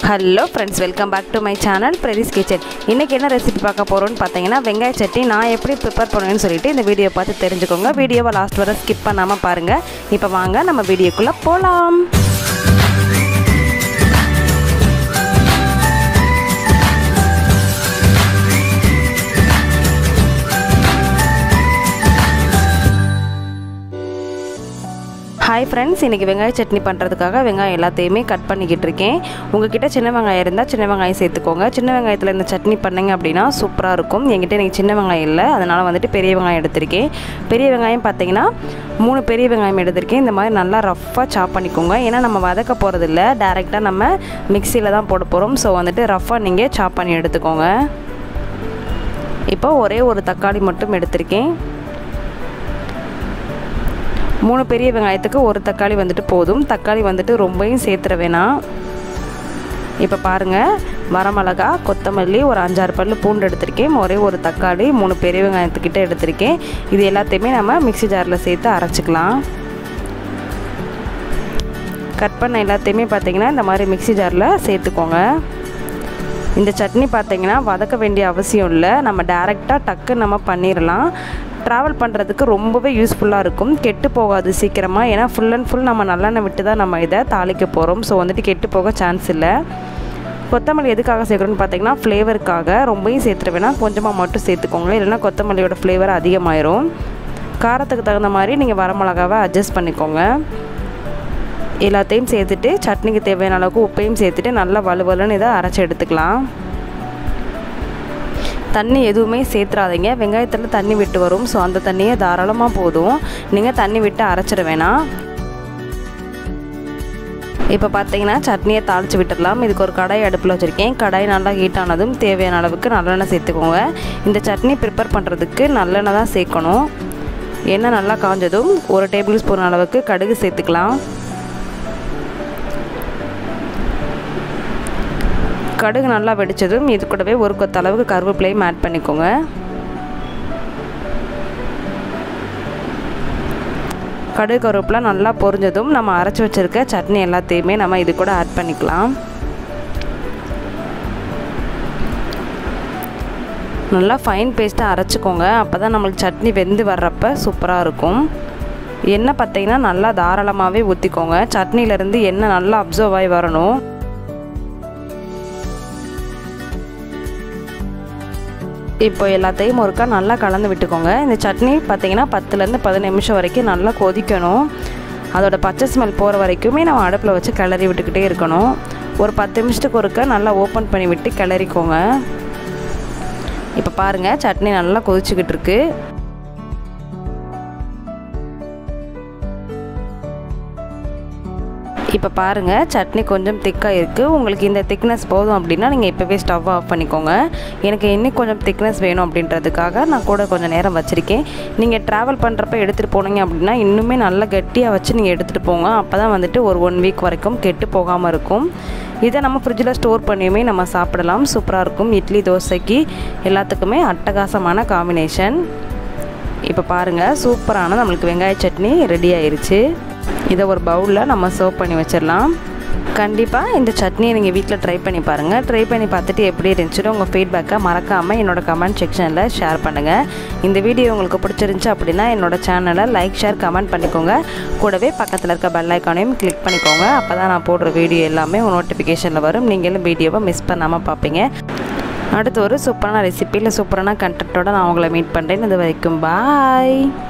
hello friends welcome back to my channel Pratheesh kitchen இன்றைக்கி என்ன recipe பார்க்க போகிறோன்னு பார்த்தீங்கன்னா வெங்காய சட்னி நான் எப்படி ப்ரிப்பேர் பண்ணுவேன்னு சொல்லிட்டு இந்த வீடியோ பார்த்து தெரிஞ்சுக்கோங்க வீடியோவை லாஸ்ட் வரை ஸ்கிப் பண்ணாமல் பாருங்கள் இப்போ வாங்க நம்ம வீடியோக்குள்ளே போகலாம் ஹாய் ஃப்ரெண்ட்ஸ் இன்றைக்கி வெங்காய சட்னி பண்ணுறதுக்காக வெங்காயம் எல்லாத்தையுமே கட் பண்ணிக்கிட்டு இருக்கேன் உங்ககிட்ட சின்ன வெங்காயம் இருந்தால் சின்ன வெங்காயம் சேர்த்துக்கோங்க சின்ன வெங்காயத்தில் இந்த சட்னி பண்ணிங்க அப்படின்னா சூப்பராக இருக்கும் என்கிட்ட எனக்கு சின்ன வெங்காயம் இல்லை அதனால் வந்துட்டு பெரிய வெங்காயம் எடுத்திருக்கேன் பெரிய வெங்காயம் பார்த்தீங்கன்னா மூணு பெரிய வெங்காயம் எடுத்திருக்கேன் இந்த மாதிரி நல்லா ரஃப்பாக சாப் பண்ணிக்கோங்க ஏன்னா நம்ம வதக்க போகிறதில்ல டேரெக்டாக நம்ம மிக்சியில் தான் போட போகிறோம் ஸோ வந்துட்டு ரஃப்பாக நீங்கள் சாப் பண்ணி எடுத்துக்கோங்க இப்போ ஒரே ஒரு தக்காளி மட்டும் எடுத்திருக்கேன் மூணு பெரிய வெங்காயத்துக்கு ஒரு தக்காளி வந்துட்டு போதும் தக்காளி வந்துட்டு ரொம்பவும் சேர்த்துற வேணாம் இப்போ பாருங்கள் வரமிளகா கொத்தமல்லி ஒரு அஞ்சாறு பல் பூண்டு எடுத்திருக்கேன் ஒரே ஒரு தக்காளி மூணு பெரிய வெங்காயத்துக்கிட்ட எடுத்திருக்கேன் இது எல்லாத்தையுமே நம்ம மிக்சி ஜாரில் சேர்த்து அரைச்சிக்கலாம் கட் பண்ண எல்லாத்தையுமே பார்த்திங்கன்னா இந்த மாதிரி மிக்சி ஜாரில் சேர்த்துக்கோங்க இந்த சட்னி பார்த்திங்கன்னா வதக்க வேண்டிய அவசியம் இல்லை நம்ம டேரெக்டாக டக்கு நம்ம பண்ணிடலாம் ட்ராவல் பண்ணுறதுக்கு ரொம்பவே யூஸ்ஃபுல்லாக இருக்கும் கெட்டு போகாது சீக்கிரமாக ஏன்னா ஃபுல் அண்ட் ஃபுல் நம்ம நல்லெண்ணெய் விட்டு தான் நம்ம இதை தாளிக்க போகிறோம் ஸோ வந்துட்டு கெட்டு போக சான்ஸ் இல்லை கொத்தமல்லி எதுக்காக சேர்க்குறோன்னு பார்த்தீங்கன்னா ஃப்ளேவருக்காக ரொம்பவும் சேர்த்துட வேணாம் கொஞ்சமாக மட்டும் சேர்த்துக்கோங்க இல்லைன்னா கொத்தமல்லியோட ஃப்ளேவர் அதிகமாயிரும் காரத்துக்கு தகுந்த மாதிரி நீங்கள் வரமிளகாவை அட்ஜஸ்ட் பண்ணிக்கோங்க எல்லாத்தையும் சேர்த்துட்டு சட்னிக்கு தேவையான அளவுக்கு உப்பையும் சேர்த்துட்டு நல்லா வலுவலுன்னு இதை அரைச்சி எடுத்துக்கலாம் தண்ணி எதுவுமே சேர்த்துறாதீங்க வெங்காயத்தில் தண்ணி விட்டு வரும் ஸோ அந்த தண்ணியே தாராளமாக போதும் நீங்கள் தண்ணி விட்டு அரைச்சிட வேணாம் இப்போ பார்த்தீங்கன்னா சட்னியை தாளித்து விட்டுடலாம் இதுக்கு ஒரு கடாய் அடுப்பில் வச்சுருக்கேன் கடாய் நல்லா ஹீட் ஆனதும் தேவையான அளவுக்கு நல்லெண்ணெய் சேர்த்துக்கோங்க இந்த சட்னி ப்ரிப்பேர் பண்ணுறதுக்கு நல்லெண்ணெய் தான் சேர்க்கணும் எண்ணெய் நல்லா காஞ்சதும் ஒரு டேபிள் ஸ்பூன் அளவுக்கு கடுகு சேர்த்துக்கலாம் கடுகு நல்லா வெடித்ததும் இது கூடவே ஒரு கொத்த அளவுக்கு கருவேப்பிலையும் ஆட் பண்ணிக்கோங்க கடுகு கருவேப்பிலை நல்லா பொரிஞ்சதும் நம்ம அரைச்சி வச்சுருக்க சட்னி எல்லாத்தையுமே நம்ம இது கூட ஆட் பண்ணிக்கலாம் நல்லா ஃபைன் பேஸ்ட்டாக அரைச்சிக்கோங்க அப்போ தான் நம்மளுக்கு சட்னி வெந்து வர்றப்ப சூப்பராக இருக்கும் எண்ணெய் பார்த்தீங்கன்னா நல்லா தாராளமாகவே ஊற்றிக்கோங்க சட்னிலேருந்து எண்ணெய் நல்லா அப்சர்வ் ஆகி வரணும் இப்போ எல்லாத்தையும் ஒருக்கா நல்லா கலந்து விட்டுக்கோங்க இந்த சட்னி பார்த்தீங்கன்னா பத்துலேருந்து பதினஞ்சு நிமிஷம் வரைக்கும் நல்லா கொதிக்கணும் அதோட பச்சை ஸ்மெல் போகிற வரைக்குமே நம்ம அடுப்பில் வச்சு கிளறி விட்டுக்கிட்டே இருக்கணும் ஒரு பத்து நிமிஷத்துக்கு ஒருக்கா நல்லா ஓப்பன் பண்ணி விட்டு கிளறிக்கோங்க இப்போ பாருங்கள் சட்னி நல்லா கொதிச்சுக்கிட்டு இருக்கு இப்போ பாருங்கள் சட்னி கொஞ்சம் திக்காக இருக்குது உங்களுக்கு இந்த திக்னஸ் போதும் அப்படின்னா நீங்கள் இப்போவே ஸ்டவ் ஆஃப் பண்ணிக்கோங்க எனக்கு இன்னும் கொஞ்சம் திக்னஸ் வேணும் அப்படின்றதுக்காக நான் கூட கொஞ்சம் நேரம் வச்சுருக்கேன் நீங்கள் ட்ராவல் பண்ணுறப்ப எடுத்துகிட்டு போனீங்க அப்படின்னா இன்னுமே நல்லா கட்டியாக வச்சு நீங்கள் எடுத்துகிட்டு போங்க அப்போ தான் வந்துட்டு ஒரு ஒன் வீக் வரைக்கும் கெட்டு போகாமல் இருக்கும் இதை நம்ம ஃப்ரிட்ஜில் ஸ்டோர் பண்ணியுமே நம்ம சாப்பிடலாம் சூப்பராக இருக்கும் இட்லி தோசைக்கு எல்லாத்துக்குமே அட்டகாசமான காம்பினேஷன் இப்போ பாருங்கள் சூப்பரான நம்மளுக்கு வெங்காய சட்னி ரெடி ஆயிருச்சு இதை ஒரு பவுலில் நம்ம சர்வ் பண்ணி வச்சிடலாம் கண்டிப்பாக இந்த சட்னியை நீங்கள் வீட்டில் ட்ரை பண்ணி பாருங்கள் ட்ரை பண்ணி பார்த்துட்டு எப்படி இருந்துச்சுன்னு உங்கள் ஃபீட்பேக்கை மறக்காமல் என்னோடய கமெண்ட் செக்ஷனில் ஷேர் பண்ணுங்கள் இந்த வீடியோ உங்களுக்கு பிடிச்சிருந்துச்சு அப்படின்னா என்னோடய சேனலை லைக் ஷேர் கமெண்ட் பண்ணிக்கோங்க கூடவே பக்கத்தில் இருக்க பெல் ஐக்கானையும் கிளிக் பண்ணிக்கோங்க அப்போ தான் நான் போடுற வீடியோ எல்லாமே உங்கள் நோட்டிஃபிகேஷனில் வரும் நீங்களும் வீடியோவை மிஸ் பண்ணாமல் பார்ப்பீங்க அடுத்து ஒரு சூப்பரான ரெசிபியில் சூப்பரான கண்டென்ட்டோட நான் உங்களை மீட் பண்ணுறேன் இது வரைக்கும் பாய்